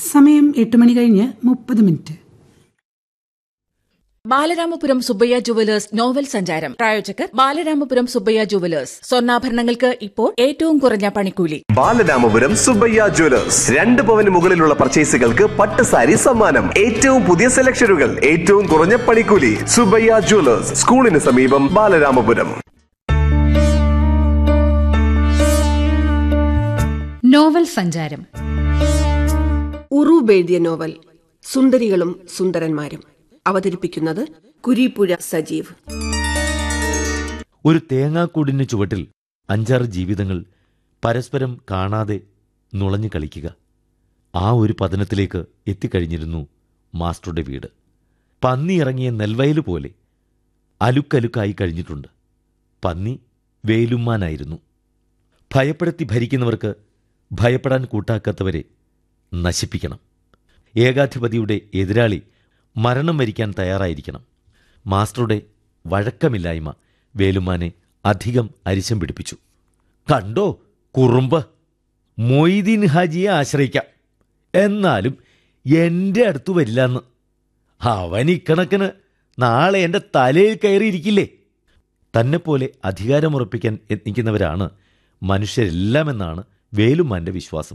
സമയം എട്ട് മണി കഴിഞ്ഞ് മുപ്പത് minute Balaramapuram Subbayya jewellers novel സഞ്ചാരം പ്രായോജകർ ബാലരാമപുരം സുബ്ബയ്യ ജുവലേഴ്സ് സ്വർണ്ണാഭരണങ്ങൾക്ക് ഇപ്പോൾ ഏറ്റവും കുറഞ്ഞ പണിക്കൂലി ബാലരാമപുരം സുബയ്യ ജ്വല്ലേഴ്സ് രണ്ട് പവന് മുകളിലുള്ള പർച്ചേസുകൾക്ക് പട്ട് സാരി സമ്മാനം ഏറ്റവും പുതിയ സെലക്ഷനുകൾ ഏറ്റവും കുറഞ്ഞ പണിക്കൂലി സുബയ്യ ജ്വല്ലേഴ്സ് സ്കൂളിന് സമീപം ബാലരാമപുരം നോവൽ സഞ്ചാരം ഉറൂബ് എഴുതിയ നോവൽ സുന്ദരികളും സുന്ദരന്മാരും അവതരിപ്പിക്കുന്നത് കുരീപ്പുഴ സജീവ് ഒരു തേങ്ങാക്കൂടിന് ചുവട്ടിൽ അഞ്ചാറ് ജീവിതങ്ങൾ പരസ്പരം കാണാതെ നുളഞ്ഞു കളിക്കുക ആ ഒരു പതനത്തിലേക്ക് എത്തിക്കഴിഞ്ഞിരുന്നു മാസ്റ്ററുടെ വീട് പന്നി ഇറങ്ങിയ നെൽവയല് പോലെ അലുക്കലുക്കായി കഴിഞ്ഞിട്ടുണ്ട് പന്നി വേലുമ്മാനായിരുന്നു ഭയപ്പെടുത്തി ഭരിക്കുന്നവർക്ക് ഭയപ്പെടാൻ കൂട്ടാക്കാത്തവരെ നശിപ്പിക്കണം ഏകാധിപതിയുടെ എതിരാളി മരണം വരിക്കാൻ തയ്യാറായിരിക്കണം മാസ്റ്ററുടെ വഴക്കമില്ലായ്മ വേലുമാനെ അധികം അരിശം പിടിപ്പിച്ചു കണ്ടോ കുറുമ്പ് മൊയ്തീൻ ഹാജിയെ ആശ്രയിക്കാം എന്നാലും എൻ്റെ അടുത്ത് വരില്ലെന്ന് അവൻ ഇക്കണക്കിന് നാളെ എൻ്റെ തലയിൽ കയറിയിരിക്കില്ലേ തന്നെപ്പോലെ അധികാരമുറപ്പിക്കാൻ യത്നിക്കുന്നവരാണ് മനുഷ്യരെല്ലാമെന്നാണ് വേലുമാൻ്റെ വിശ്വാസം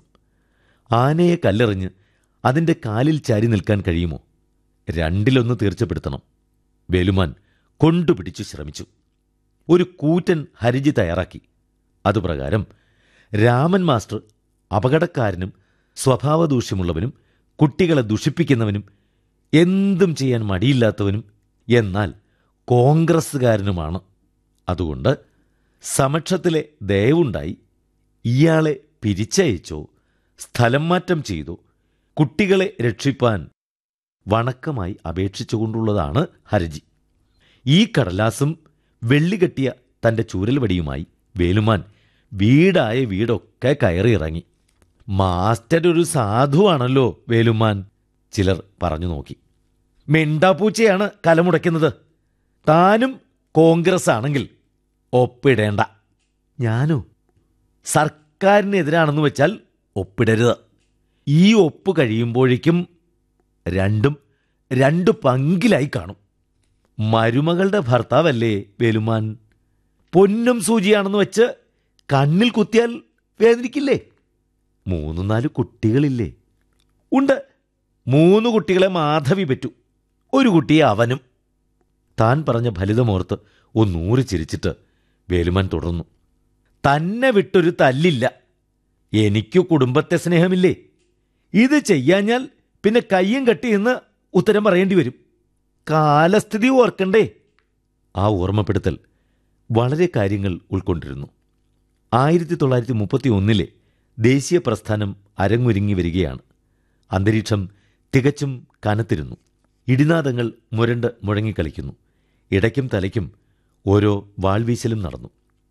ആനയെ കല്ലെറിഞ്ഞ് അതിൻ്റെ കാലിൽ ചാരി നിൽക്കാൻ കഴിയുമോ രണ്ടിലൊന്ന് തീർച്ചപ്പെടുത്തണം വേലുമാൻ കൊണ്ടുപിടിച്ചു ശ്രമിച്ചു ഒരു കൂറ്റൻ ഹരിജി തയ്യാറാക്കി അതുപ്രകാരം രാമൻ മാസ്റ്റർ അപകടക്കാരനും സ്വഭാവദൂഷ്യമുള്ളവനും കുട്ടികളെ ദുഷിപ്പിക്കുന്നവനും എന്തും ചെയ്യാൻ മടിയില്ലാത്തവനും എന്നാൽ കോൺഗ്രസ്സുകാരനുമാണ് അതുകൊണ്ട് സമക്ഷത്തിലെ ദയവുണ്ടായി ഇയാളെ പിരിച്ചയച്ചോ സ്ഥലം മാറ്റം ചെയ്തോ കുട്ടികളെ രക്ഷിപ്പാൻ വണക്കമായി അപേക്ഷിച്ചുകൊണ്ടുള്ളതാണ് ഹർജി ഈ കടലാസും വെള്ളികെട്ടിയ തന്റെ ചൂരൽവടിയുമായി വേലുമാൻ വീടായ വീടൊക്കെ കയറിയിറങ്ങി മാസ്റ്റർ ഒരു സാധുവാണല്ലോ വേലുമാൻ ചിലർ പറഞ്ഞു നോക്കി മെണ്ടാപ്പൂച്ചയാണ് കലമുടയ്ക്കുന്നത് താനും കോൺഗ്രസ് ആണെങ്കിൽ ഒപ്പിടേണ്ട ഞാനോ സർക്കാരിനെതിരാണെന്ന് വെച്ചാൽ ഒപ്പിടരുത് ഈ ഒപ്പ് കഴിയുമ്പോഴേക്കും രണ്ടും രണ്ട് പങ്കിലായി കാണും മരുമകളുടെ ഭർത്താവല്ലേ വേലുമാൻ പൊന്നും സൂചിയാണെന്ന് വെച്ച് കണ്ണിൽ കുത്തിയാൽ വേദനിക്കില്ലേ മൂന്ന് നാല് കുട്ടികളില്ലേ ഉണ്ട് മൂന്ന് കുട്ടികളെ മാധവി പറ്റൂ ഒരു കുട്ടിയെ അവനും താൻ പറഞ്ഞ ഫലിതമോർത്ത് ഒന്നൂറ് ചിരിച്ചിട്ട് വേലുമാൻ തുടർന്നു തന്നെ വിട്ടൊരു തല്ലില്ല എനിക്കു കുടുംബത്തെ സ്നേഹമില്ലേ ഇത് ചെയ്യാഞ്ഞാൽ പിന്നെ കയ്യും കെട്ടി എന്ന് ഉത്തരം പറയേണ്ടി വരും കാലസ്ഥിതി ഓർക്കണ്ടേ ആ ഓർമ്മപ്പെടുത്തൽ വളരെ കാര്യങ്ങൾ ഉൾക്കൊണ്ടിരുന്നു ആയിരത്തി തൊള്ളായിരത്തി മുപ്പത്തി ഒന്നിലെ ദേശീയ പ്രസ്ഥാനം അരങ്ങൊരുങ്ങി വരികയാണ് അന്തരീക്ഷം തികച്ചും കനത്തിരുന്നു ഇടിനാദങ്ങൾ മുരണ്ട് മുഴങ്ങിക്കളിക്കുന്നു ഇടയ്ക്കും തലയ്ക്കും ഓരോ വാൾവീശലും നടന്നു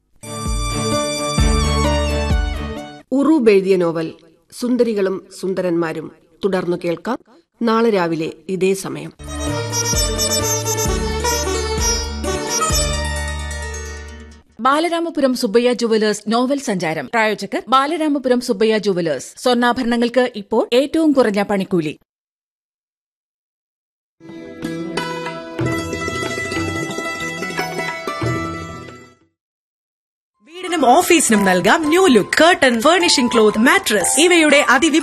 ഉറൂബ് എഴുതിയ നോവൽ സുന്ദരികളും സുന്ദരന്മാരും തുടർന്നു കേൾക്കാം നാളെ രാവിലെ ഇതേ സമയം ബാലരാമപുരം സുബ്ബയ്യ ജുവലേഴ്സ് നോവൽ സഞ്ചാരം പ്രായോജകർ ബാലരാമപുരം സുബ്ബയ്യ ജുവലേഴ്സ് സ്വർണ്ണാഭരണങ്ങൾക്ക് ഇപ്പോൾ ഏറ്റവും കുറഞ്ഞ പണിക്കൂലി വീടിനും ഓഫീസിനും നൽകാം new look curtain furnishing cloth mattress ഇവയുടെ അതിവി